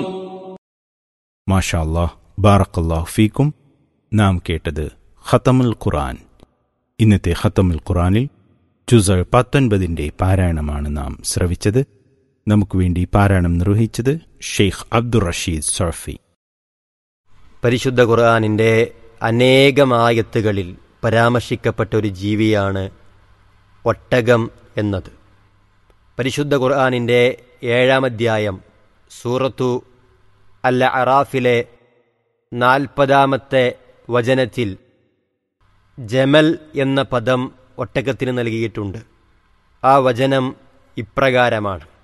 മാഷാ അല്ലാഹ് ബാറക്കല്ലാഹു ഫീക്കും നാം കേട്ടത് ഖത്തമുൽ ഖുർആൻ ഇന്നത്തെ ഖത്തമുൽ ഖുർആനിൽ ജുസ പത്തൊൻപതിൻ്റെ പാരായണമാണ് നാം ശ്രവിച്ചത് നമുക്ക് വേണ്ടി പാരായണം നിർവഹിച്ചത് ഷെയ്ഖ് അബ്ദുർ റഷീദ് സോഫി പരിശുദ്ധ ഖുർആാനിൻ്റെ അനേകമായത്തുകളിൽ പരാമർശിക്കപ്പെട്ട ഒരു ജീവിയാണ് ഒട്ടകം എന്നത് പരിശുദ്ധ ഖുർആാനിൻ്റെ ഏഴാം അധ്യായം സൂറത്തു അൽ അറാഫിലെ നാൽപ്പതാമത്തെ വചനത്തിൽ ജമൽ എന്ന പദം ഒട്ടകത്തിന് നൽകിയിട്ടുണ്ട് ആ വചനം ഇപ്രകാരമാണ്